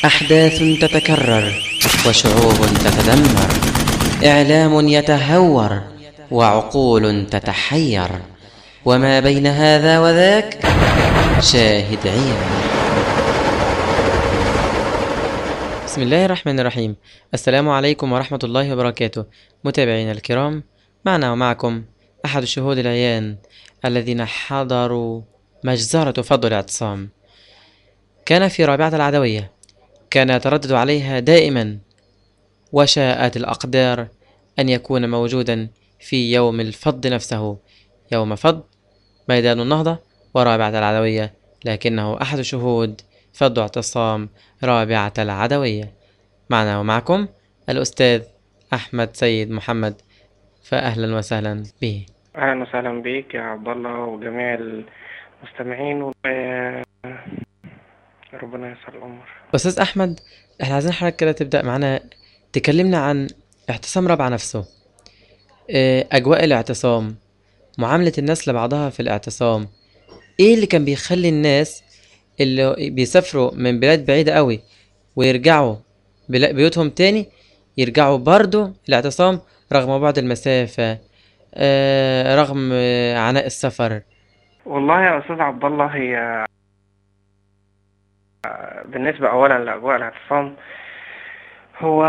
أحداث تتكرر وشعوب تتدمر إعلام يتهور وعقول تتحير وما بين هذا وذاك شاهد عيان بسم الله الرحمن الرحيم السلام عليكم ورحمة الله وبركاته متابعينا الكرام معنا ومعكم أحد الشهود العيان الذين حضروا مجزرة فضل الاعتصام كان في رابعة العدوية كان يتردد عليها دائما وشاءت الأقدار أن يكون موجودا في يوم الفض نفسه يوم فض ميدان النهضة ورابعة العدوية لكنه أحد شهود فض اعتصام رابعة العدوية معنا ومعكم الأستاذ أحمد سيد محمد فأهلا وسهلا به اهلا وسهلا بيك يا عبد الله وجميع المستمعين و ربنا يسر الامور أستاذ أحمد إحنا عايزين حضرتك كده تبدأ معانا تكلمنا عن اعتصام رابعة نفسه إيه، أجواء الاعتصام معاملة الناس لبعضها في الاعتصام إيه اللي كان بيخلي الناس اللي بيسافروا من بلاد بعيدة قوي ويرجعوا بلا- بيوتهم تاني يرجعوا برضو الاعتصام رغم بعد المسافة آه رغم آه، عناء السفر والله يا استاذ عبد الله هي بالنسبة اولا لاجواء الاعتصام هو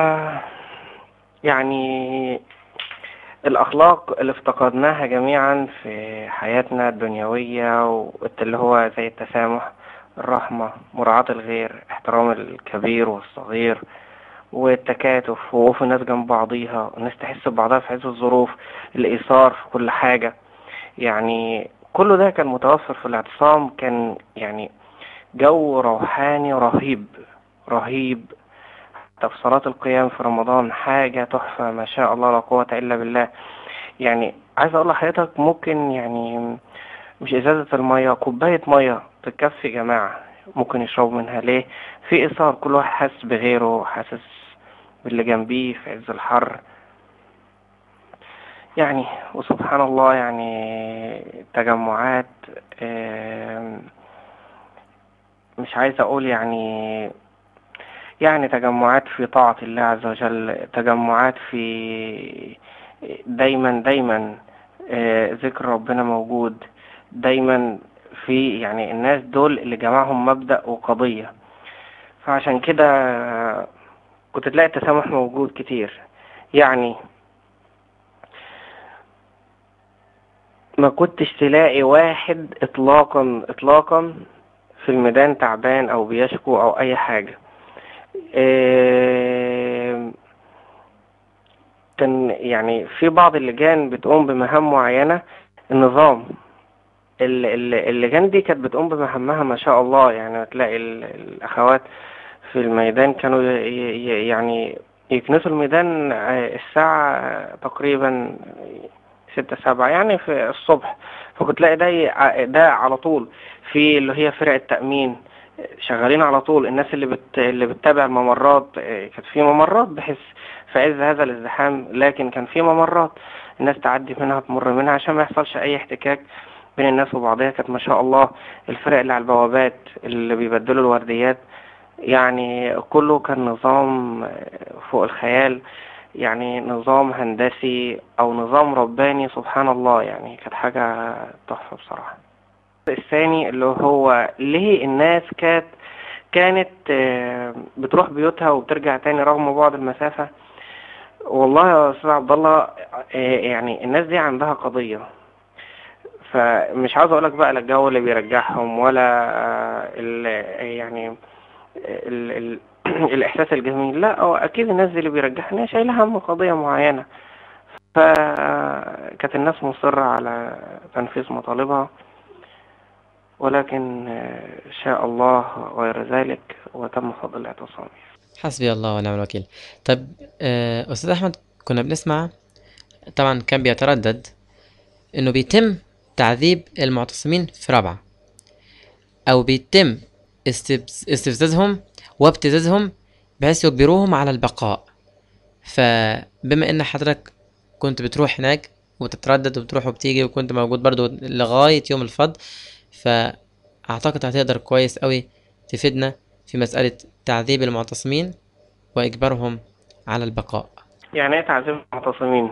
يعني الاخلاق اللي افتقدناها جميعا في حياتنا الدنيوية واللي هو زي التسامح الرحمة مراعاة الغير احترام الكبير والصغير والتكاتف ووقوف الناس جنب بعضيها الناس تحس ببعضها في عز الظروف الإيثار في كل حاجة يعني كل ده كان متوفر في الاعتصام كان يعني جو روحاني رهيب رهيب حتى في صلاة القيام في رمضان حاجة تحفة ما شاء الله لا قوة إلا بالله يعني عايز أقول لحضرتك ممكن يعني مش إزازة المية كوباية مية تكفي جماعة ممكن يشربوا منها ليه في إيثار كل واحد حاسس بغيره حاسس باللي جنبيه في عز الحر يعني وسبحان الله يعني تجمعات آم، مش عايز اقول يعني يعني تجمعات في طاعة الله عز وجل تجمعات في دايما دايما آه، ذكر ربنا موجود دايما في يعني الناس دول اللي جمعهم مبدأ وقضية فعشان كده آه، كنت تلاقي التسامح موجود كتير يعني ما كنتش تلاقي واحد اطلاقا اطلاقا في الميدان تعبان او بيشكو او اي حاجة إيه كان يعني في بعض اللجان بتقوم بمهام معينة النظام ال- ال- اللجان دي كانت بتقوم بمهامها ما شاء الله يعني تلاقي ال- الأخوات في الميدان كانوا ي- ي- يعني يكنسوا الميدان آه، الساعة تقريبا ستة سبعة يعني في الصبح فكنت تلاقي ده ي- ده على طول في اللي هي فرق التأمين شغالين على طول الناس اللي بت... اللي بتتابع الممرات آه، كانت في ممرات بحيث في عز هذا الازدحام لكن كان في ممرات الناس تعدي منها تمر منها عشان ما يحصلش اي احتكاك بين الناس وبعضها كانت ما شاء الله الفرق اللي على البوابات اللي بيبدلوا الورديات يعني كله كان نظام آه، فوق الخيال يعني نظام هندسي او نظام رباني سبحان الله يعني كانت حاجة تحفة بصراحة الثاني اللي هو ليه الناس كانت كانت آه، بتروح بيوتها وبترجع تاني رغم بعد المسافة والله يا استاذ عبد الله آه، يعني الناس دي عندها قضية فمش عاوز اقولك بقى لا الجو اللي بيرجعهم ولا آه، ال يعني ال ال الاحساس الجميل لا هو اكيد الناس دي اللي بيرجعها هي شايله هم قضية معينة فكانت الناس مصرة على تنفيذ مطالبها ولكن آه، شاء الله غير ذلك وتم فضل الاعتصام حسبي الله ونعم الوكيل طب آه، أستاذ أحمد كنا بنسمع طبعا كان بيتردد إنه بيتم تعذيب المعتصمين في رابعة أو بيتم استبز- استفزازهم وابتزازهم بحيث يجبروهم على البقاء فبما إن حضرتك كنت بتروح هناك وتتردد وبتروح وبتيجي وكنت موجود برضو لغاية يوم الفض فأعتقد هتقدر كويس قوي تفيدنا في مسألة تعذيب المعتصمين وإجبارهم على البقاء يعني ايه تعذيب المعتصمين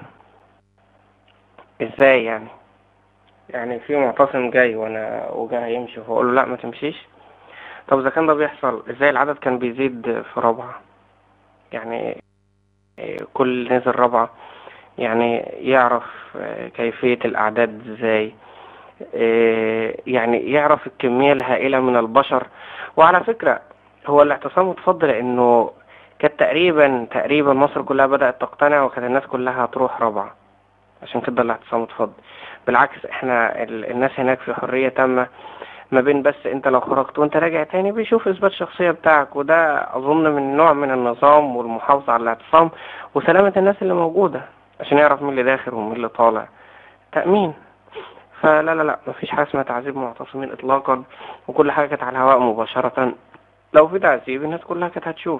ازاي يعني يعني في معتصم جاي وانا وجاي هيمشي فاقول له لا ما تمشيش طب اذا كان ده بيحصل ازاي العدد كان بيزيد في رابعة يعني إيه، كل نزل رابعة يعني يعرف آه، كيفية الأعداد ازاي إيه، يعني يعرف الكمية الهائلة من البشر وعلى فكرة هو الاعتصام متفضل لأنه كانت تقريبا تقريبا مصر كلها بدأت تقتنع وكانت الناس كلها هتروح رابعة عشان كده الاعتصام متفضل بالعكس احنا ال- الناس هناك في حرية تامة ما بين بس انت لو خرجت وانت راجع تاني بيشوف اثبات شخصية بتاعك وده اظن من نوع من النظام والمحافظة على الاعتصام وسلامة الناس اللي موجودة عشان يعرف مين اللي داخل ومين اللي طالع تأمين فلا لا لا مفيش حاجة اسمها تعذيب معتصمين اطلاقا وكل حاجة كانت على الهواء مباشرة لو في تعذيب الناس كلها كانت هتشوف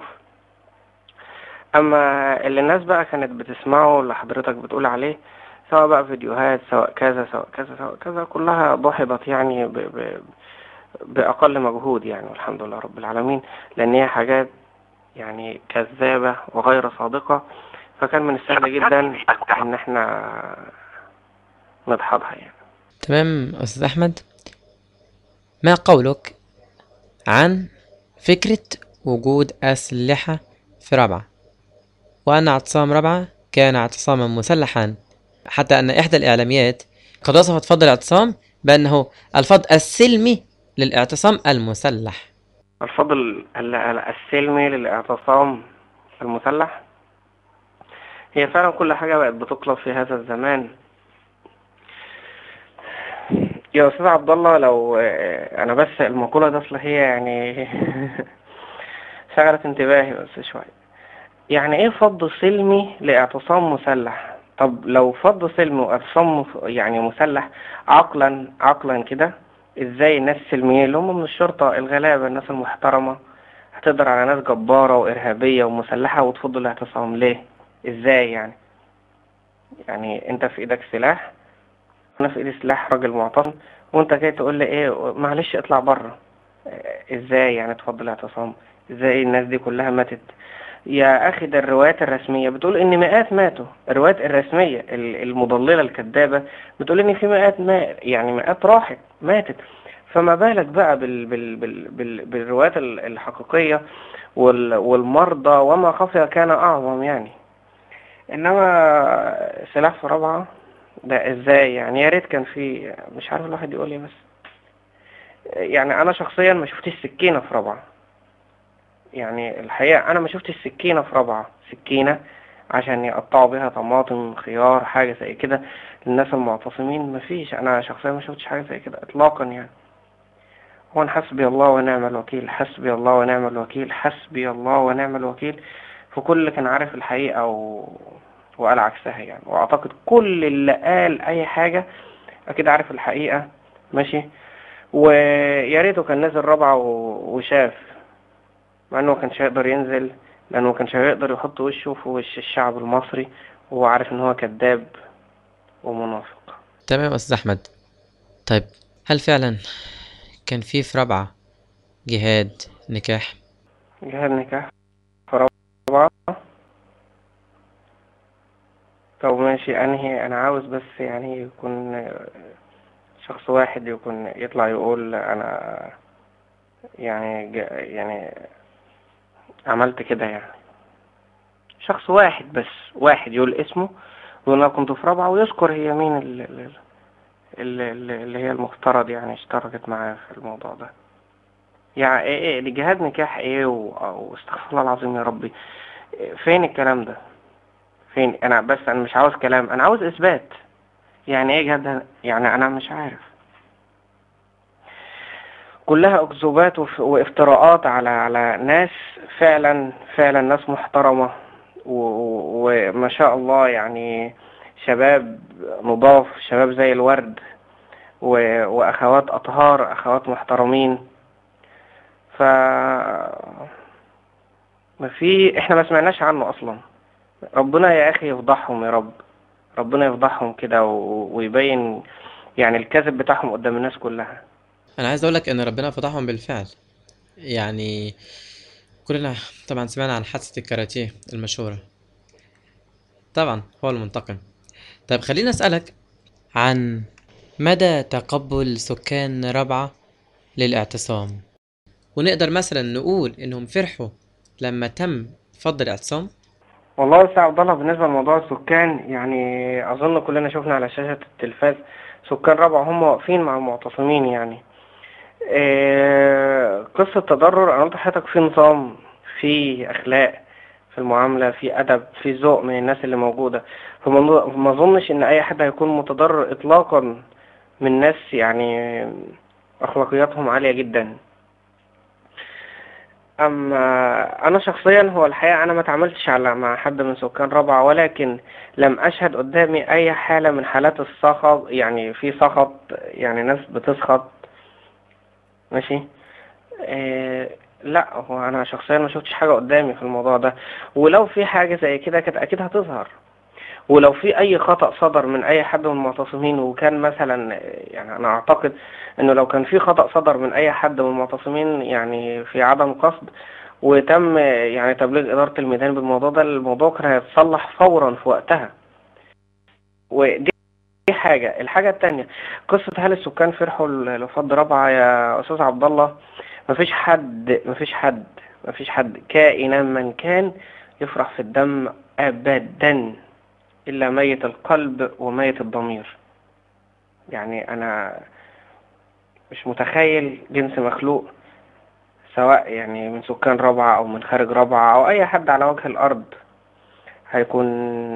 اما اللي الناس بقى كانت بتسمعه اللي حضرتك بتقول عليه سواء بقى فيديوهات سواء كذا سواء كذا سواء كذا كلها ضحضت يعني ب ب بأقل مجهود يعني والحمد لله رب العالمين لأن هي حاجات يعني كذابة وغير صادقة فكان من السهل جدا إن احنا ندحضها يعني تمام أستاذ أحمد ما قولك عن فكرة وجود أسلحة في رابعة وأن اعتصام رابعة كان اعتصاما مسلحا حتى أن إحدى الإعلاميات قد وصفت فضل الاعتصام بأنه الفضل السلمي للاعتصام المسلح الفضل ال- ال- السلمي للاعتصام المسلح هي فعلا كل حاجة بقت بتقلب في هذا الزمان يا أستاذ عبد الله لو آه، أنا بس المقولة دي أصل هي يعني شغلت انتباهي بس شوية يعني إيه فض سلمي لاعتصام مسلح طب لو فض سلمي واعتصام مف- يعني مسلح عقلا عقلا كده ازاي الناس السلميين اللي هم من الشرطة الغلابة الناس المحترمة هتقدر على ناس جبارة وإرهابية ومسلحة وتفضل الاعتصام ليه؟ ازاي يعني؟ يعني انت في ايدك سلاح انا في ايدي سلاح راجل معتصم وانت جاي تقول لي ايه معلش اطلع بره ازاي يعني تفضل اعتصام؟ ازاي الناس دي كلها ماتت؟ يا اخي ده الروايات الرسمية بتقول ان مئات ماتوا الروايات الرسمية ال- المضللة الكذابة بتقول ان في مئات ما يعني مئات راحت ماتت فما بالك بقى بال بال بال بال بالروايات ال- الحقيقية وال والمرضى وما خفي كان اعظم يعني انما سلاح في رابعة ده ازاي يعني يا ريت كان في مش عارف الواحد يقول ايه بس يعني انا شخصيا ما شفتش سكينة في رابعة يعني الحقيقة أنا ما شفتش سكينة في رابعة سكينة عشان يقطعوا بيها طماطم خيار حاجة زي كده للناس المعتصمين مفيش أنا شخصيا ما شفتش حاجة زي كده إطلاقا يعني هو حسبي الله ونعم الوكيل حسبي الله ونعم الوكيل حسبي الله ونعم الوكيل في كل اللي كان عارف الحقيقة و... وقال عكسها يعني وأعتقد كل اللي قال أي حاجة أكيد عارف الحقيقة ماشي ويا ريته كان نزل رابعة و... وشاف مع انه ما كانش هيقدر ينزل لانه ما كانش هيقدر يحط وشه في وش الشعب المصري وهو عارف ان هو كذاب ومنافق تمام يا أستاذ أحمد طيب هل فعلا كان في في رابعة جهاد نكاح جهاد نكاح في رابعة طب ماشي انهي انا عاوز بس يعني يكون شخص واحد يكون يطلع يقول انا يعني ج- يعني عملت كده يعني شخص واحد بس واحد يقول اسمه ويقول انا كنت في رابعة ويذكر هي مين اللي, اللي, اللي هي المفترض يعني اشتركت معاه في الموضوع ده يعني ايه ايه دي جهاد نكاح ايه و- واستغفر الله العظيم يا ربي إيه، فين الكلام ده فين انا بس انا مش عاوز كلام انا عاوز اثبات يعني ايه جهاد يعني انا مش عارف كلها اكذوبات وف- وافتراءات على على ناس فعلا فعلا ناس محترمة و- و- وما شاء الله يعني شباب نضاف شباب زي الورد و- واخوات اطهار اخوات محترمين ف ما في احنا ما سمعناش عنه اصلا ربنا يا اخي يفضحهم يا رب ربنا يفضحهم كده و- ويبين يعني الكذب بتاعهم قدام الناس كلها أنا عايز أقولك إن ربنا فضحهم بالفعل يعني كلنا طبعا سمعنا عن حادثة الكاراتيه المشهورة طبعا هو المنتقم طيب خليني أسألك عن مدى تقبل سكان ربعة للاعتصام ونقدر مثلا نقول إنهم فرحوا لما تم فض الاعتصام والله يا أستاذ عبد الله بالنسبة لموضوع السكان يعني أظن كلنا شفنا على شاشة التلفاز سكان رابعة هم واقفين مع المعتصمين يعني إيه قصة تضرر أنا قلت لحضرتك في نظام في أخلاق في المعاملة في أدب في ذوق من الناس اللي موجودة فما ما أظنش إن أي حد هيكون متضرر إطلاقا من ناس يعني أخلاقياتهم عالية جدا أما أنا شخصيا هو الحقيقة أنا ما تعاملتش على مع حد من سكان رابعة ولكن لم أشهد قدامي أي حالة من حالات السخط يعني في سخط يعني ناس بتسخط ماشي إيه لا هو أنا شخصيا ما شفتش حاجة قدامي في الموضوع ده ولو في حاجة زي كده كانت أكيد هتظهر ولو في أي خطأ صدر من أي حد من المعتصمين وكان مثلا يعني أنا أعتقد إنه لو كان في خطأ صدر من أي حد من المعتصمين يعني في عدم قصد وتم يعني تبليغ إدارة الميدان بالموضوع ده الموضوع كان هيتصلح فورا في وقتها ودي دي حاجة الحاجة التانية قصة هل السكان فرحوا لفض رابعة يا أستاذ عبد الله مفيش حد مفيش حد مفيش حد كائنا من كان يفرح في الدم أبدا إلا ميت القلب وميت الضمير يعني أنا مش متخيل جنس مخلوق سواء يعني من سكان رابعة أو من خارج رابعة أو أي حد على وجه الأرض هيكون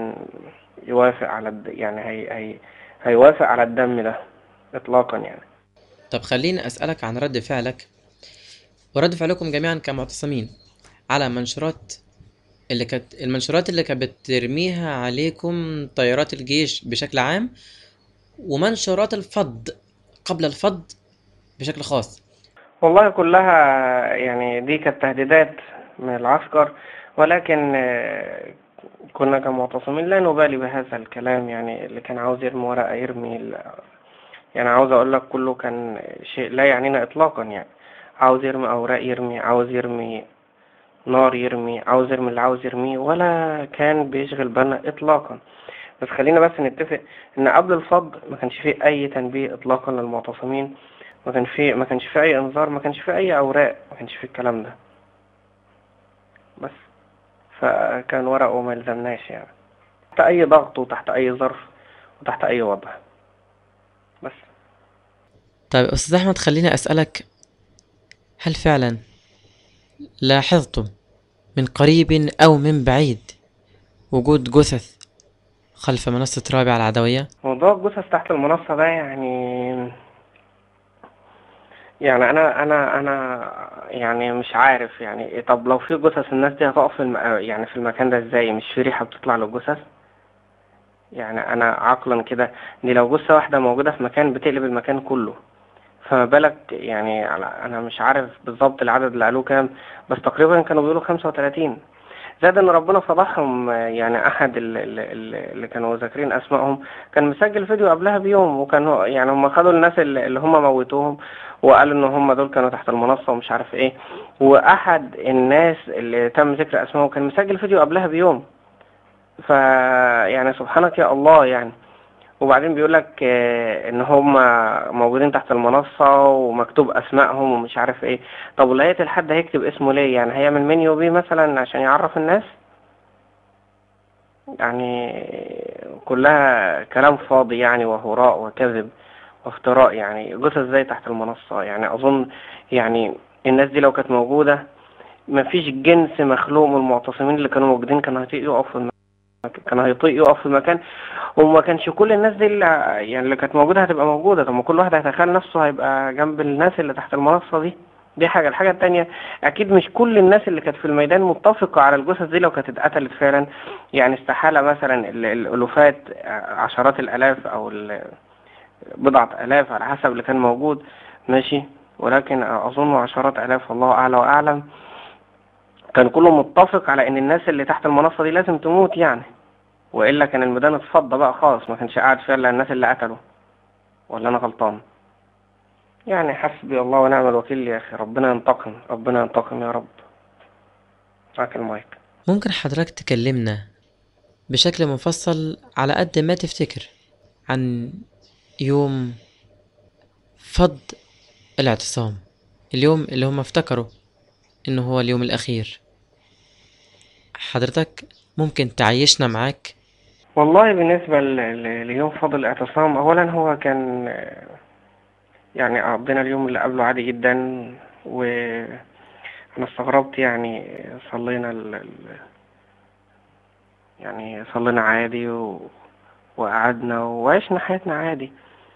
يوافق على الد... يعني هي... هي... هيوافق على الدم ده إطلاقا يعني طب خليني أسألك عن رد فعلك ورد فعلكم جميعا كمعتصمين على منشورات اللي كانت المنشورات اللي كانت بترميها عليكم طيارات الجيش بشكل عام ومنشورات الفض قبل الفض بشكل خاص والله كلها يعني دي كانت تهديدات من العسكر ولكن آه، كنا كمعتصمين لا نبالي بهذا الكلام يعني اللي كان عاوز يرمي ورقة يرمي ال- يعني عاوز أقول لك كله كان شيء لا يعنينا إطلاقا يعني عاوز يرمي أوراق يرمي عاوز يرمي نار يرمي عاوز يرمي اللي عاوز يرميه ولا كان بيشغل بالنا إطلاقا بس خلينا بس نتفق إن قبل الفض ما كانش فيه أي تنبيه إطلاقا للمعتصمين ما كان فيه ما كانش فيه أي إنذار ما كانش فيه أي أوراق ما كانش فيه الكلام ده بس فكان ورق وما يلزمناش يعني تحت أي ضغط وتحت أي ظرف وتحت أي وضع بس طيب أستاذ أحمد خليني أسألك هل فعلا لاحظتم من قريب أو من بعيد وجود جثث خلف منصة رابعة العدوية؟ موضوع الجثث تحت المنصة ده يعني يعني أنا أنا أنا يعني مش عارف يعني طب لو في جثث الناس دي هتقف في الم... يعني في المكان ده ازاي مش في ريحة بتطلع للجثث يعني أنا عقلا كده دي لو جثة واحدة موجودة في مكان بتقلب المكان كله فما بالك يعني على- أنا مش عارف بالظبط العدد اللي قالوه كام بس تقريبا كانوا بيقولوا خمسة وتلاتين زاد ان ربنا فضحهم آه، يعني احد ال- ال- ال- اللي كانوا ذاكرين اسمائهم كان مسجل فيديو قبلها بيوم وكانوا يعني هم خدوا الناس اللي اللي هم موتوهم وقالوا ان هم دول كانوا تحت المنصة ومش عارف ايه واحد الناس اللي تم ذكر اسمائهم كان مسجل فيديو قبلها بيوم ف يعني سبحانك يا الله يعني وبعدين بيقول لك ان هم موجودين تحت المنصة ومكتوب اسمائهم ومش عارف ايه طب ولقية الحد هيكتب اسمه ليه يعني هيعمل منيو بيه مثلا عشان يعرف الناس يعني كلها كلام فاضي يعني وهراء وكذب وافتراء يعني جثث ازاي تحت المنصة يعني اظن يعني الناس دي لو كانت موجودة مفيش جنس مخلوق من المعتصمين اللي كانوا موجودين كان هيطيق يقف في المكان كان هيطيق يقف في المكان وما كانش كل الناس دي اللي يعني اللي كانت موجودة هتبقى موجودة طب ما كل واحد هيتخيل نفسه هيبقى جنب الناس اللي تحت المنصة دي دي حاجة الحاجة التانية أكيد مش كل الناس اللي كانت في الميدان متفقة على الجثث دي لو كانت اتقتلت فعلا يعني استحالة مثلا ال- الألوفات عشرات الآلاف أو ال- بضعة آلاف على حسب اللي كان موجود ماشي ولكن أظن عشرات آلاف والله أعلى وأعلم كان كله متفق على إن الناس اللي تحت المنصة دي لازم تموت يعني وإلا كان الميدان اتفضى بقى خالص ما كانش قاعد فيها إلا الناس اللي قتلوا ولا أنا غلطان يعني حسبي الله ونعم الوكيل يا أخي ربنا ينتقم ربنا ينتقم يا رب معك المايك ممكن حضرتك تكلمنا بشكل مفصل على قد ما تفتكر عن يوم فض الاعتصام اليوم اللي هم افتكروا انه هو اليوم الاخير حضرتك ممكن تعيشنا معاك والله بالنسبة ل- ل- ليوم فضل الاعتصام أولا هو كان آه، يعني قضينا اليوم اللي قبله عادي جدا وأنا استغربت يعني صلينا ال... ال- يعني صلينا عادي و... وقعدنا وعشنا حياتنا عادي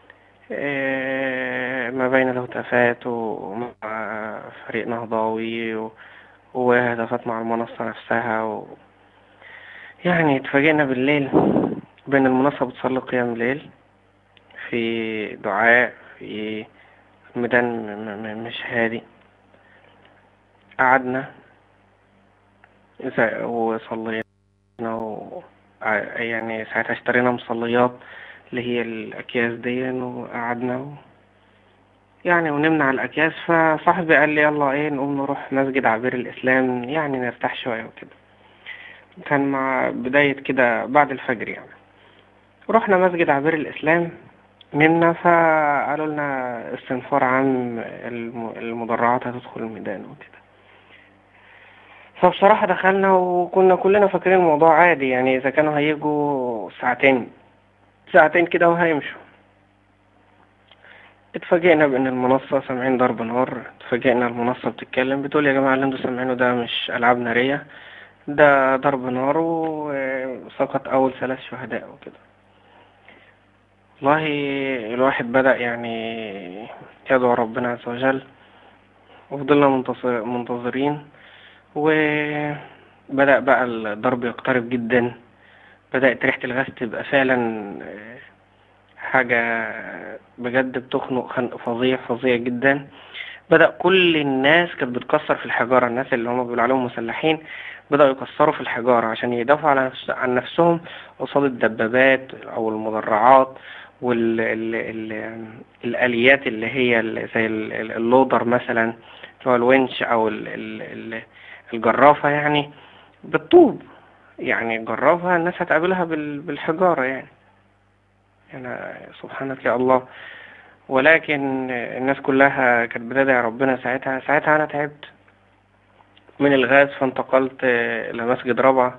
آه، ما بين الهتافات ومع فريق نهضاوي و... وهتافات مع المنصة نفسها و... يعني اتفاجئنا بالليل بين المنصة بتصلي قيام ليل في دعاء في ميدان م- م- مش هادي قعدنا زي- وصلينا و... ع- يعني ساعتها اشترينا مصليات اللي هي الأكياس دي وقعدنا و... يعني ونمنا على الأكياس فصاحبي قال لي يلا ايه نقوم نروح مسجد عبير الإسلام يعني نرتاح شوية وكده كان مع بداية كده بعد الفجر يعني رحنا مسجد عبير الإسلام نمنا فقالوا لنا استنفار عام الم- المدرعات هتدخل الميدان وكده فبصراحة دخلنا وكنا كلنا فاكرين الموضوع عادي يعني إذا كانوا هيجوا ساعتين ساعتين كده وهيمشوا اتفاجئنا بأن المنصة سامعين ضرب نار اتفاجئنا المنصة بتتكلم بتقول يا جماعة اللي انتوا سامعينه ده مش ألعاب نارية ده ضرب نار وسقط أول ثلاث شهداء وكده والله الواحد بدأ يعني يدعو ربنا عز وجل وفضلنا منتصر- منتظرين وبدأ بقى الضرب يقترب جدا بدأت ريحة الغاز تبقى فعلا آه، حاجة بجد بتخنق خنق فظيع فظيع جدا بدأ كل الناس كانت بتكسر في الحجارة الناس اللي هم بيقولوا عليهم مسلحين بدأوا يكسروا في الحجارة عشان يدافعوا على نفس عن نفسهم قصاد الدبابات أو المدرعات وال ال ال الآليات اللي هي ال- زي ال- ال- اللودر مثلا اللي هو الونش أو ال ال ال الجرافة يعني بالطوب يعني الجرافة الناس هتقابلها بال- بالحجارة يعني يعني سبحانك يا الله ولكن الناس كلها كانت بتدعي ربنا ساعتها ساعتها أنا تعبت من الغاز فانتقلت إلى مسجد رابعة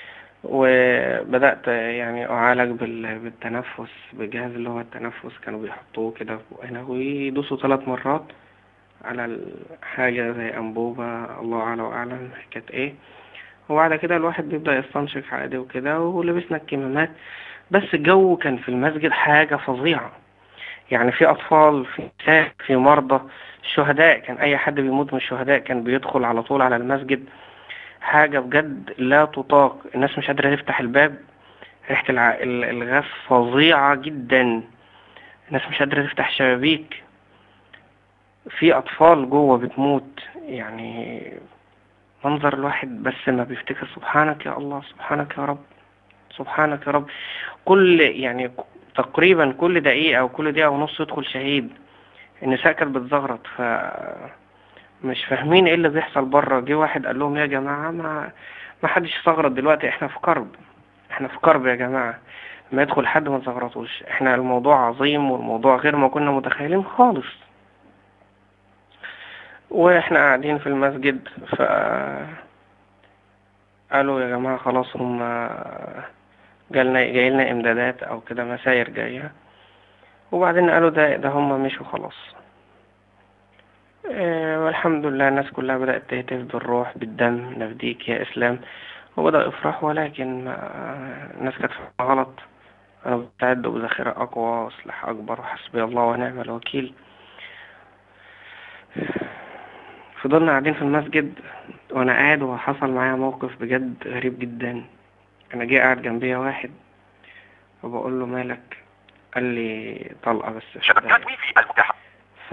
وبدأت يعني أعالج بال- بالتنفس بالجهاز اللي هو التنفس كانوا بيحطوه كده في هنا ويدوسوا ثلاث مرات على الحاجة زي أنبوبة الله أعلى وأعلم كانت إيه وبعد كده الواحد بيبدأ يستنشق عادي وكده ولبسنا الكمامات بس الجو كان في المسجد حاجة فظيعة يعني في أطفال في نساء في مرضى الشهداء كان أي حد بيموت من الشهداء كان بيدخل على طول على المسجد حاجة بجد لا تطاق الناس مش قادرة تفتح الباب ريحة الع... ال- الغاز فظيعة جدا الناس مش قادرة تفتح شبابيك في أطفال جوه بتموت يعني منظر الواحد بس ما بيفتكر سبحانك يا الله سبحانك يا رب سبحانك يا رب كل يعني تقريبا كل دقيقة أو كل دقيقة ونص يدخل شهيد النساء كانت بتزغرط ف مش فاهمين ايه اللي بيحصل بره جه واحد قال لهم يا جماعة ما ما حدش يزغرط دلوقتي احنا في كرب احنا في كرب يا جماعة ما يدخل حد ما تزغرطوش احنا الموضوع عظيم والموضوع غير ما كنا متخيلين خالص واحنا قاعدين في المسجد ف قالوا يا جماعة خلاص هم جالنا جايلنا امدادات او كده مساير جاية وبعدين قالوا ده ده هم مشوا خلاص آه، والحمد لله الناس كلها بدأت تهتف بالروح بالدم نفديك يا إسلام وبدأ يفرحوا ولكن ما- الناس كانت فاهمة غلط أنا بستعد بذخيرة أقوى وسلاح أكبر وحسبي الله ونعم الوكيل فضلنا قاعدين في المسجد وأنا قاعد وحصل معايا موقف بجد غريب جدا أنا جه قاعد جنبيا واحد وبقول له مالك قال لي طلقة بس في شبكات دماغي. وي في المتاحة ف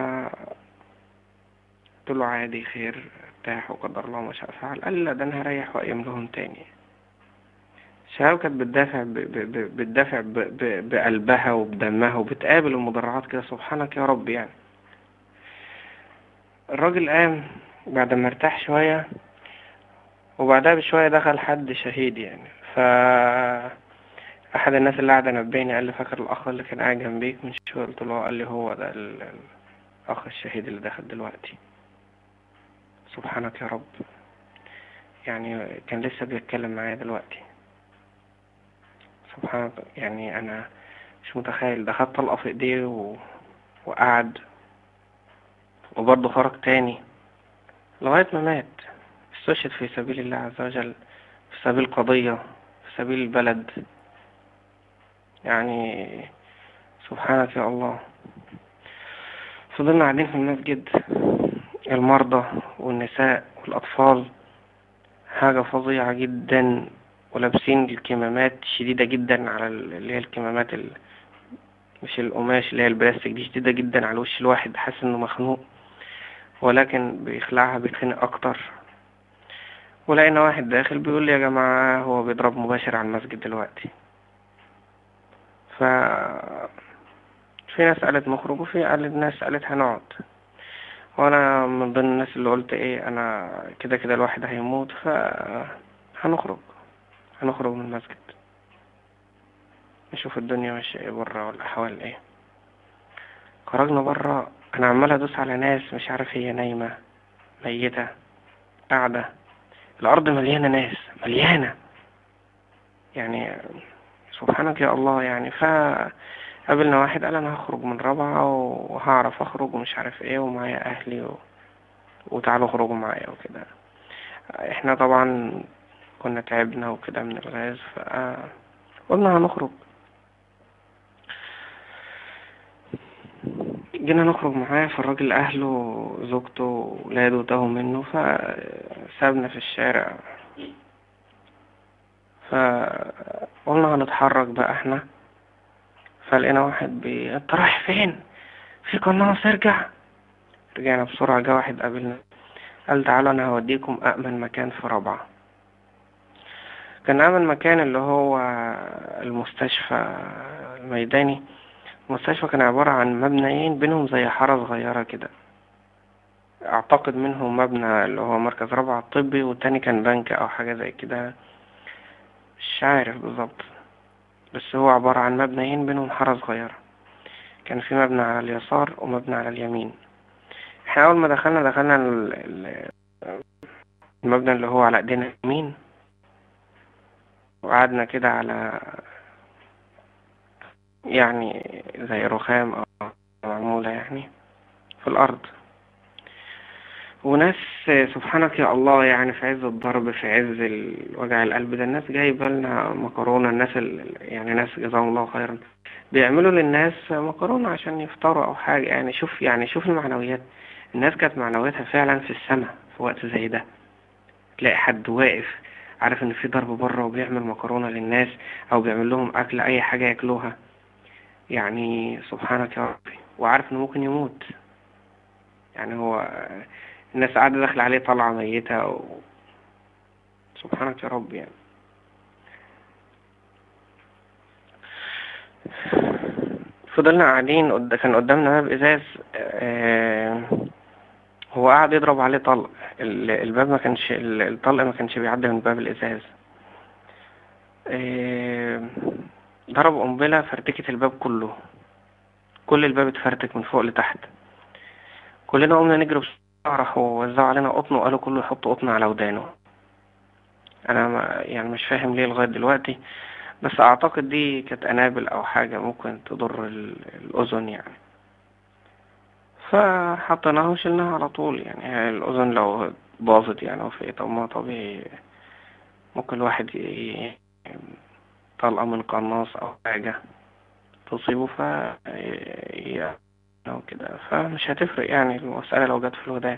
قلت له عادي خير ارتاح وقدر الله ما شاء فعل قال لي لا ده انا هريح واقيم لهم تاني الشباب كانت بتدافع ب... ب... ب... بتدافع ب... ب... بقلبها وبدمها وبتقابل المدرعات كده سبحانك يا رب يعني الراجل قام بعد ما ارتاح شوية وبعدها بشوية دخل حد شهيد يعني ف أحد الناس اللي قاعدة نبهني قال لي فاكر الأخ اللي كان قاعد جنبيك من شوية قلت له قال لي هو ده ال- الأخ الشهيد اللي دخل دلوقتي سبحانك يا رب يعني كان لسه بيتكلم معايا دلوقتي سبحانك يعني أنا مش متخيل ده خد طلقة في إيديه و... وقعد وبرضه خرج تاني لغاية ما مات استشهد في سبيل الله عز وجل في سبيل قضية في سبيل البلد يعني سبحانك يا الله فضلنا قاعدين في المسجد المرضى والنساء والأطفال حاجة فظيعة جدا ولابسين الكمامات شديدة جدا على ال- اللي هي الكمامات ال... مش القماش اللي هي البلاستيك دي شديدة جدا على وش الواحد حاسس انه مخنوق ولكن بيخلعها بيتخنق اكتر ولقينا واحد داخل بيقول لي يا جماعة هو بيضرب مباشر على المسجد دلوقتي ف في ناس قالت نخرج وفي قالت ناس قالت هنقعد وانا من ضمن الناس اللي قلت ايه انا كده كده الواحد هيموت ف هنخرج هنخرج من المسجد نشوف الدنيا ماشية ايه برا والاحوال ايه خرجنا برا انا عمال ادوس على ناس مش عارف هي نايمة ميتة قاعدة الارض مليانة ناس مليانة يعني سبحانك يا الله يعني ف قابلنا واحد قال انا هخرج من رابعة وهعرف اخرج ومش عارف ايه ومعايا اهلي و... وتعالوا اخرجوا معايا وكده احنا طبعا كنا تعبنا وكده من الغاز فقلنا هنخرج جينا نخرج معاه فالراجل اهله زوجته وولاده تاهوا منه فسابنا في الشارع فقلنا هنتحرك بقى احنا فلقينا واحد بي انت رايح فين في قناص ارجع رجعنا بسرعة جه واحد قابلنا قال تعالوا انا هوديكم أأمن مكان في رابعة كان أأمن مكان اللي هو المستشفى الميداني المستشفى كان عبارة عن مبنيين بينهم زي حارة صغيرة كده أعتقد منهم مبنى اللي هو مركز رابعة الطبي والتاني كان بنك أو حاجة زي كده مش عارف بالظبط بس هو عبارة عن مبنيين بينهم حارة صغيرة كان في مبنى على اليسار ومبنى على اليمين احنا أول ما دخلنا دخلنا ال- ال- المبنى اللي هو على ايدينا اليمين وقعدنا كده على يعني زي رخام أو معمولة يعني في الأرض وناس سبحانك يا الله يعني في عز الضرب في عز ال- وجع القلب ده الناس جايبه لنا مكرونة الناس ال... يعني ناس جزاهم الله خيرا بيعملوا للناس مكرونة عشان يفطروا أو حاجة يعني شوف يعني شوف المعنويات الناس كانت معنوياتها فعلا في السماء في وقت زي ده تلاقي حد واقف عارف ان في ضرب بره وبيعمل مكرونة للناس او بيعمل لهم اكل اي حاجة ياكلوها يعني سبحانك يا ربي وعارف انه ممكن يموت يعني هو الناس قاعدة داخل عليه طلعة ميتة و... سبحانك يا رب يعني فضلنا قاعدين قد... كان قدامنا باب ازاز آه... هو قاعد يضرب عليه طلق ال- الباب ما كانش ال- الطلق ما كانش بيعدي من باب الازاز آه... ضرب قنبلة فرتكت الباب كله كل الباب اتفرتك من فوق لتحت كلنا قمنا نجري بسرعة راحوا وزعوا علينا قطن وقالوا كله يحط قطن على ودانه انا ما يعني مش فاهم ليه لغاية دلوقتي بس اعتقد دي كانت انابل او حاجة ممكن تضر ال- الاذن يعني فحطيناها وشلناها على طول يعني هي الاذن لو باظت يعني او في إيه، طب ما طبيعي ممكن الواحد ي- طلقة من قناص او حاجة تصيبه ف ي- أو كده فمش هتفرق يعني المسألة لو جت في الودان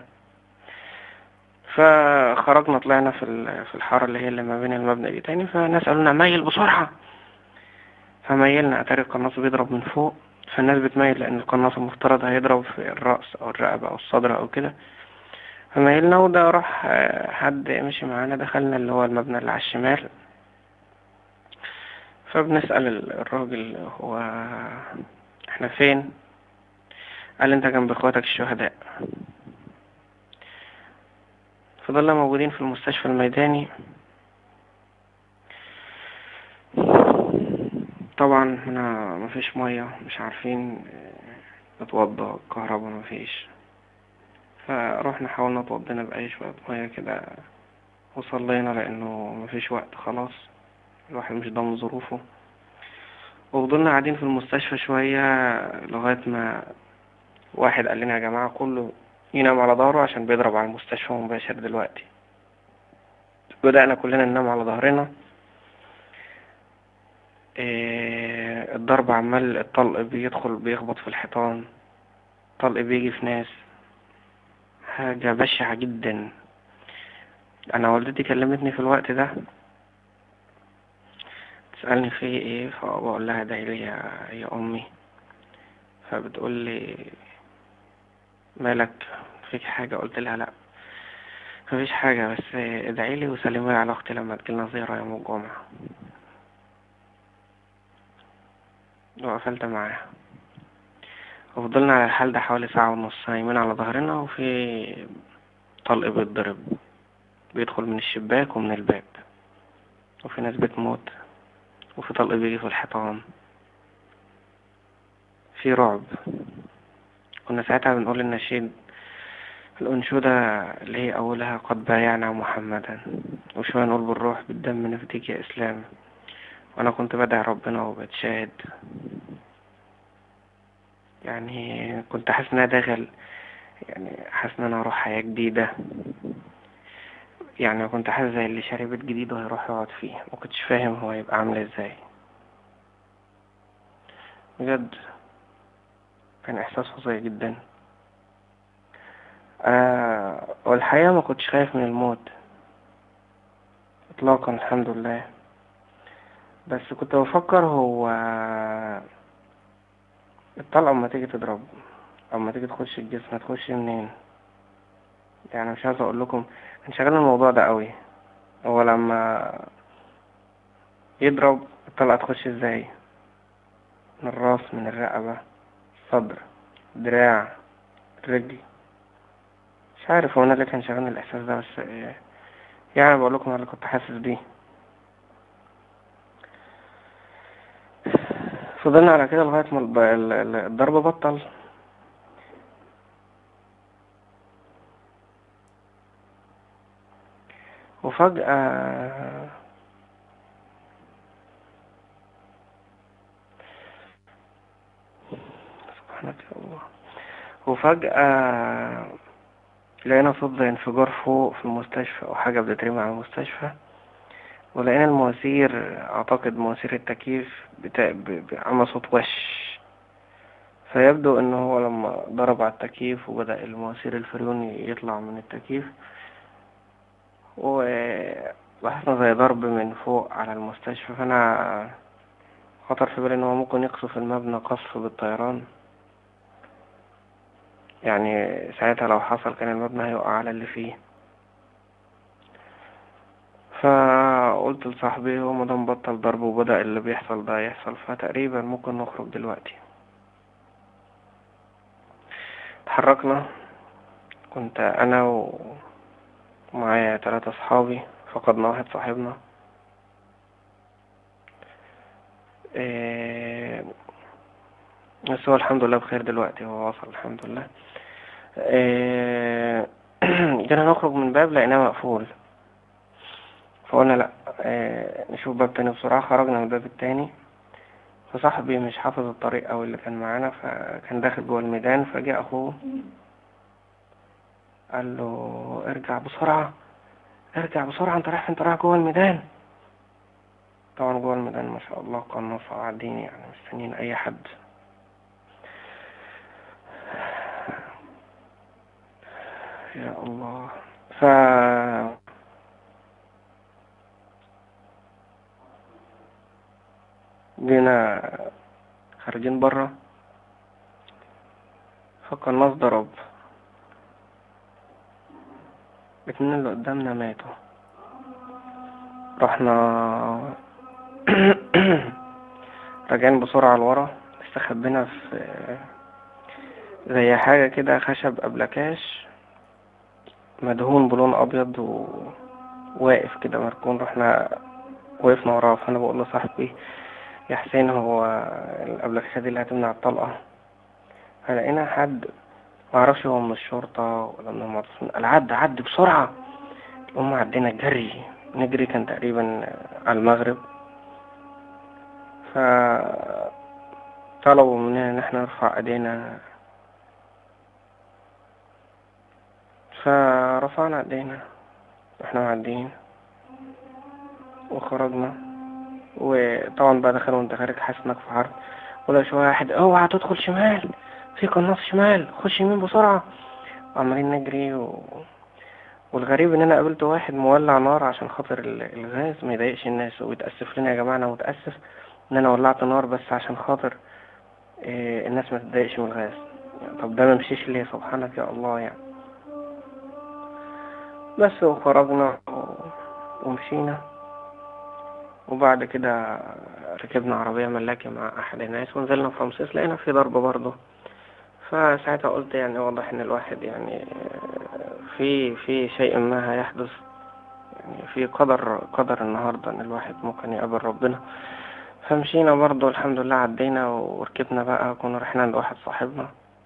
فخرجنا طلعنا في ال- في الحارة اللي هي اللي ما بين المبنى دي تاني فالناس قالوا لنا ميل بسرعة فميلنا أتاري القناص بيضرب من فوق فالناس بتميل لأن القناص المفترض هيضرب في الرأس أو الرقبة أو الصدر أو كده فميلنا وده راح آه، حد مشي معانا دخلنا اللي هو المبنى اللي على الشمال فبنسأل ال- الراجل هو احنا فين قال انت جنب اخواتك الشهداء فضلنا موجودين في المستشفى الميداني طبعا هنا مفيش مية مش عارفين آه، نتوضى الكهرباء مفيش فروحنا حاولنا اتوضينا بأي شوية مية كده وصلينا لأنه مفيش وقت خلاص الواحد مش ضامن ظروفه وفضلنا قاعدين في المستشفى شوية لغاية ما واحد قال لنا يا جماعة كله ينام على ظهره عشان بيضرب على المستشفى مباشر دلوقتي بدأنا كلنا ننام على ظهرنا إيه الضرب عمال الطلق بيدخل بيخبط في الحيطان الطلق بيجي في ناس حاجة بشعة جدا أنا والدتي كلمتني في الوقت ده تسألني في ايه فبقول لها ادعي لي يا, يا أمي فبتقول لي مالك فيك حاجة قلت لها لا مفيش حاجة بس ادعي لي وسلمي على أختي لما تجيلنا زيارة يوم الجمعة وقفلت معاها وفضلنا على الحال ده حوالي ساعة ونص نايمين على ظهرنا وفي طلق بيتضرب بيدخل من الشباك ومن الباب وفي ناس بتموت وفي طلق بيجي في الحيطان في رعب كنا ساعتها بنقول النشيد الأنشودة اللي هي أولها قد بايعنا محمدا وشوية نقول بالروح بالدم نفديك يا إسلام وأنا كنت بدعي ربنا وبتشاهد يعني كنت حاسس إن أنا داخل يعني حاسس إن أنا هروح حياة جديدة يعني كنت حاسس زي اللي شاري بيت جديد وهيروح يقعد فيه مكنتش فاهم هو هيبقى عامل ازاي بجد كان إحساس فظيع جدا آه والحقيقة ما كنتش خايف من الموت إطلاقا الحمد لله بس كنت بفكر هو الطلقة أما تيجي تضرب أما تيجي تخش الجسم هتخش منين يعني مش عايز أقول لكم كان شغال الموضوع ده قوي هو لما يضرب الطلقة تخش ازاي من الراس من الرقبة الصدر دراع الرجل مش عارف هو انا اللي كان شغالني الاحساس ده بس يعني بقول لكم اللي كنت حاسس بيه فضلنا على كده لغاية ما الضرب بطل وفجأة سبحانك يا الله وفجأة لقينا صوت زي انفجار فوق في المستشفى أو حاجة بتترمي على المستشفى ولقينا المواسير أعتقد مواسير التكييف بتا... ب... عمل صوت وش فيبدو إن هو لما ضرب على التكييف وبدأ المواسير الفريون يطلع من التكييف ولاحظنا زي ضرب من فوق على المستشفى فأنا خطر في بالي إن هو ممكن يقصف المبنى قصف بالطيران يعني ساعتها لو حصل كان المبنى هيقع على اللي فيه فقلت لصاحبي هو مادام بطل ضرب وبدأ اللي بيحصل ده يحصل فتقريبا ممكن نخرج دلوقتي اتحركنا كنت أنا و... ومعايا تلاتة أصحابي فقدنا واحد صاحبنا إيه بس هو الحمد لله بخير دلوقتي هو وصل الحمد لله إيه جينا نخرج من باب لقيناه مقفول فقلنا لأ إيه نشوف باب تاني بسرعة خرجنا من الباب التاني فصاحبي مش حافظ الطريق أوي اللي كان معانا فكان داخل جوه الميدان فجاء أخوه قال له ارجع بسرعة ارجع بسرعة انت رايح انت رايح جوه الميدان طبعا جوه الميدان ما شاء الله قناصة قاعدين يعني مستنيين أي حد يا الله ف جينا خارجين برا فالقناص ضرب الاتنين اللي قدامنا ماتوا رحنا راجعين بسرعة لورا استخبينا في زي حاجة كده خشب أبلكاش مدهون بلون ابيض وواقف كده مركون رحنا وقفنا وراه فانا بقول لصاحبي يا حسين هو الابلكيشة دي اللي هتمنع الطلقة فلقينا حد معرفش هو من الشرطة ولا من المعتصمين قال عد عد بسرعة هم عدينا جري نجري كان تقريبا على المغرب ف طلبوا مننا ان احنا نرفع ايدينا فرفعنا ايدينا واحنا معديين وخرجنا وطبعا بقى دخلوا وانت خارج حاسس انك في عرض ولا شوية واحد اوعى تدخل شمال في قناص شمال خش يمين بسرعة وعمالين نجري و... والغريب ان انا قابلت واحد مولع نار عشان خاطر ال- الغاز ما يضايقش الناس ويتأسف لنا يا جماعة انا متأسف ان انا ولعت نار بس عشان خاطر إيه الناس ما تتضايقش من الغاز يعني طب ده ما مشيش ليه سبحانك يا الله يعني بس وخرجنا و- ومشينا وبعد كده ركبنا عربية ملاكي مع أحد الناس ونزلنا في رمسيس لقينا في ضرب برضه فساعتها قلت يعني واضح إن الواحد يعني في في شيء ما هيحدث يعني في قدر قدر النهاردة إن الواحد ممكن يقابل ربنا فمشينا برضه الحمد لله عدينا وركبنا بقى كنا رايحين عند واحد صاحبنا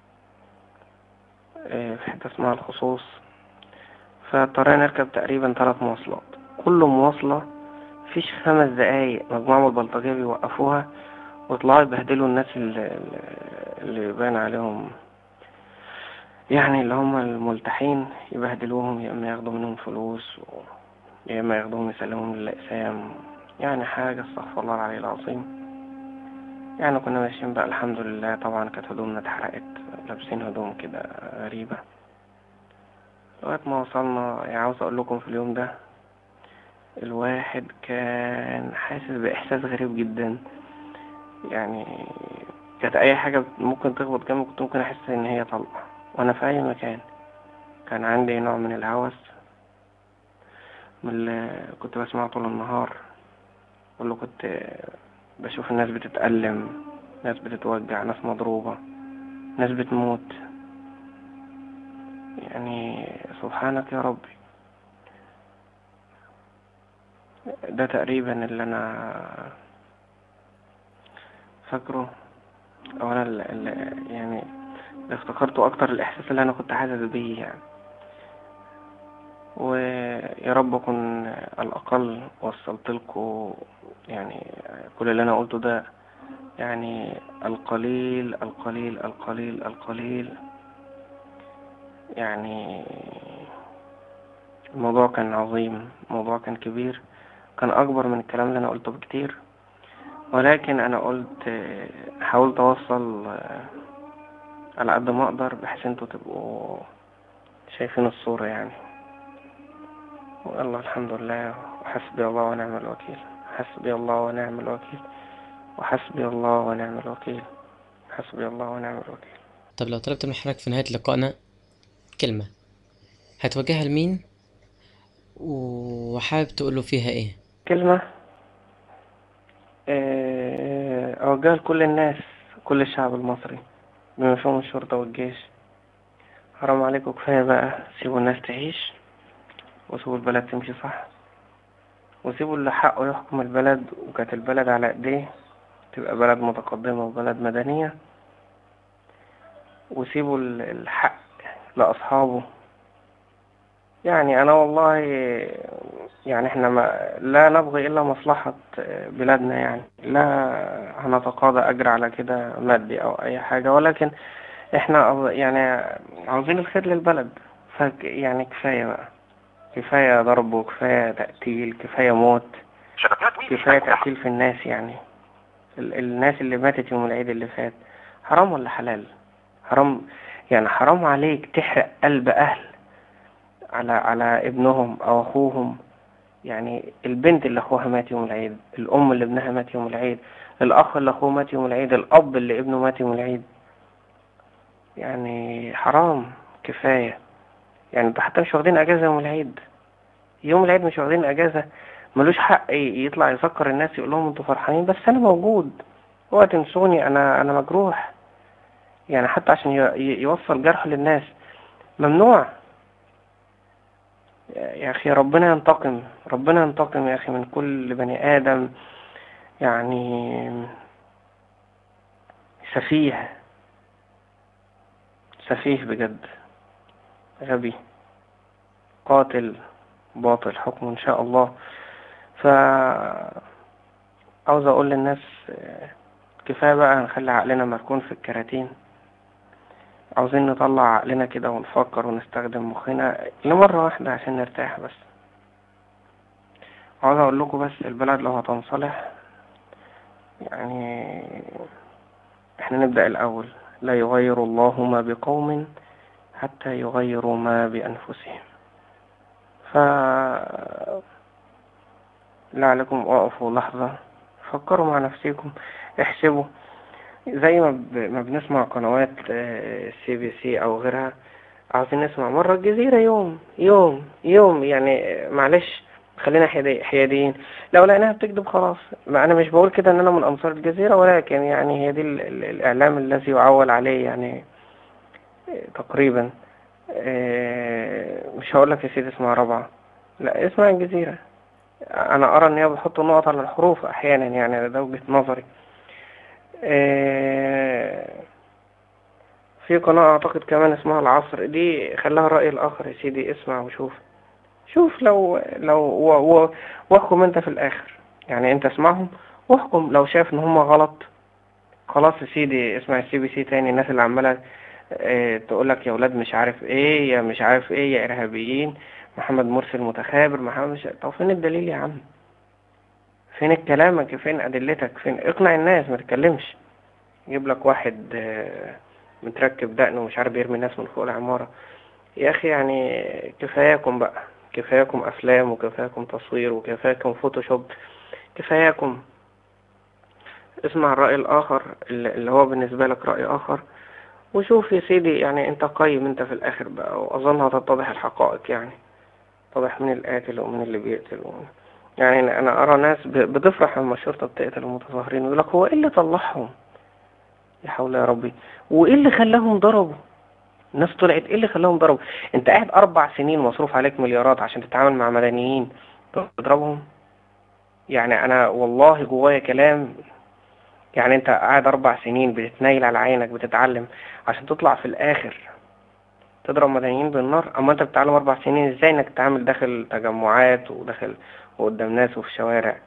إيه، في حتة اسمها الخصوص فاضطرينا نركب تقريبا ثلاث مواصلات كل مواصلة فيش خمس دقايق مجموعة من البلطجية بيوقفوها ويطلعوا يبهدلوا الناس اللي, اللي بان عليهم يعني اللي هم الملتحين يبهدلوهم يا اما ياخدوا منهم فلوس و... يا اما ياخدوهم يسلموهم للأقسام يعني حاجة استغفر الله العلي العظيم يعني كنا ماشيين بقى الحمد لله طبعا كانت هدومنا اتحرقت لابسين هدوم كده غريبة لغاية ما وصلنا يعني عاوز اقول لكم في اليوم ده الواحد كان حاسس بإحساس غريب جدا يعني كانت أي حاجة ممكن تخبط جنبي كنت ممكن أحس إن هي طلقة وأنا في أي مكان كان عندي نوع من الهوس من اللي كنت بسمعه طول النهار واللي كنت بشوف الناس بتتألم ناس بتتوجع ناس مضروبة ناس بتموت يعني سبحانك يا ربي ده تقريبا اللي انا فاكره او انا اللي اللي يعني اللي افتكرته اكتر الاحساس اللي انا كنت حاسس بيه يعني ويا رب اكون على الاقل وصلت لكم يعني كل اللي انا قلته ده يعني القليل القليل القليل القليل يعني الموضوع كان عظيم الموضوع كان كبير كان أكبر من الكلام اللي أنا قلته بكتير ولكن أنا قلت حاولت أوصل على قد ما أقدر بحيث انتوا تبقوا شايفين الصورة يعني والله الحمد لله وحسبي الله ونعم الوكيل حسبي الله ونعم الوكيل وحسبي الله ونعم الوكيل حسبي الله ونعم الوكيل طب لو طلبت من حضرتك في نهاية لقائنا كلمة هتوجهها لمين وحابب تقوله فيها ايه كلمة آه، أوجهها لكل الناس كل الشعب المصري بما فيهم الشرطة والجيش حرام عليكم كفاية بقى سيبوا الناس تعيش وسيبوا البلد تمشي صح وسيبوا اللي حقه يحكم البلد وكانت البلد على ايديه تبقى بلد متقدمة وبلد مدنية وسيبوا ال- الحق لأصحابه يعني أنا والله يعني احنا ما لا نبغي إلا مصلحة بلادنا يعني لا هنتقاضى أجر على كده مادي أو أي حاجة ولكن احنا أظ- يعني عاوزين الخير للبلد ف يعني كفاية بقى كفاية ضرب وكفاية تقتيل كفاية موت كفاية تقتيل في الناس يعني ال- الناس اللي ماتت يوم العيد اللي فات حرام ولا حلال حرام يعني حرام عليك تحرق قلب أهل على على ابنهم أو أخوهم يعني البنت اللي أخوها مات يوم العيد الأم اللي ابنها مات يوم العيد الأخ اللي أخوه مات يوم العيد الأب اللي ابنه مات يوم العيد يعني حرام كفاية يعني انتوا حتى مش واخدين أجازة يوم العيد يوم العيد مش واخدين أجازة ملوش حق ي- يطلع يسكر الناس يقول لهم انتوا فرحانين بس أنا موجود اوعى تنسوني أنا أنا مجروح يعني حتى عشان ي- ي- يوصل جرح للناس ممنوع يا أخي ربنا ينتقم ربنا ينتقم يا أخي من كل بني آدم يعني سفيه سفيه بجد غبي قاتل باطل حكمه إن شاء الله ف عاوز أقول للناس آه، كفاية بقى نخلي عقلنا مركون في الكراتين عاوزين نطلع عقلنا كده ونفكر ونستخدم مخنا لمرة واحدة عشان نرتاح بس عاوز اقول لكم بس البلد لو هتنصلح يعني احنا نبدأ الاول لا يغير الله ما بقوم حتى يغيروا ما بأنفسهم ف لعلكم اقفوا لحظة فكروا مع نفسكم احسبوا زي ما ب... ما بنسمع قنوات سي بي سي او غيرها عاوزين نسمع مرة الجزيرة يوم يوم يوم يعني معلش خلينا حيادي- حياديين لو لقيناها بتكذب خلاص ما انا مش بقول كده ان انا من انصار الجزيرة ولكن يعني هي دي ال... ال... الاعلام الذي يعول عليه يعني آه، تقريبا آه، مش هقول لك يا سيدي اسمها رابعة لا اسمها الجزيرة انا ارى ان هي بتحط النقط على الحروف احيانا يعني ده وجهة نظري آه، في قناة اعتقد كمان اسمها العصر دي خلاها الرأي الاخر يا سيدي اسمع وشوف شوف لو لو و- و- واحكم انت في الاخر يعني انت اسمعهم واحكم لو شايف ان هم غلط خلاص يا سيدي اسمع السي بي سي تاني الناس اللي عمالة اه تقولك يا ولاد مش عارف ايه يا مش عارف ايه يا ارهابيين محمد مرسي المتخابر محمد مش... طب فين الدليل يا عم فين كلامك فين ادلتك فين اقنع الناس ما تتكلمش يجيب لك واحد اه متركب دقن ومش عارف يرمي الناس من فوق العمارة يا اخي يعني كفاياكم بقى كفاياكم افلام وكفاياكم تصوير وكفاياكم فوتوشوب كفاياكم اسمع الرأي الآخر اللي اللي هو بالنسبة لك رأي آخر وشوف يا سيدي يعني انت قيم انت في الآخر بقى وأظن هتتضح الحقائق يعني تضح من القاتل ومن اللي بيقتل ومن يعني أنا أرى ناس ب- بتفرح لما الشرطة بتقتل المتظاهرين ويقول لك هو إيه اللي طلعهم يا حول يا ربي وإيه اللي خلاهم ضربوا الناس طلعت إيه اللي خلاهم ضربوا أنت قاعد أربع سنين مصروف عليك مليارات عشان تتعامل مع مدنيين تضربهم يعني أنا والله جوايا كلام يعني انت قاعد اربع سنين بتتنيل على عينك بتتعلم عشان تطلع في الاخر تضرب مدنيين بالنار اما انت بتتعلم اربع سنين ازاي انك تتعامل داخل تجمعات وداخل وقدام ناس وفي شوارع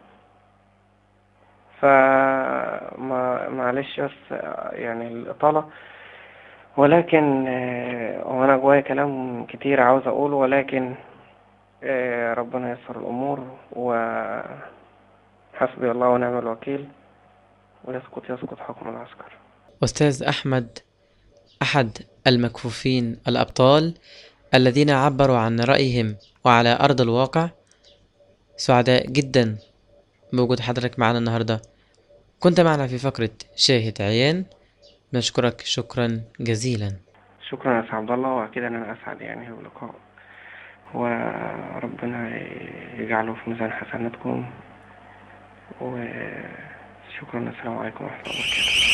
ف ما معلش بس يعني الاطالة ولكن آه، وانا جوايا كلام كتير عاوز اقوله ولكن آه، ربنا ييسر الامور وحسبي الله ونعم الوكيل ويسقط يسقط حكم العسكر أستاذ أحمد أحد المكفوفين الأبطال الذين عبروا عن رأيهم وعلى أرض الواقع سعداء جدا بوجود حضرتك معنا النهاردة كنت معنا في فقرة شاهد عيان نشكرك شكرا جزيلا شكرا يا سيد عبد الله واكيد ان انا اسعد يعني باللقاء وربنا يجعله في ميزان حسناتكم وشكرا السلام عليكم ورحمه الله وبركاته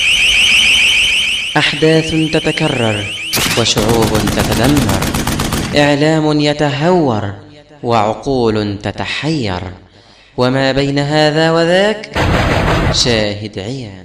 أحداث تتكرر وشعوب تتدمر إعلام يتهور وعقول تتحير وما بين هذا وذاك شاهد عيان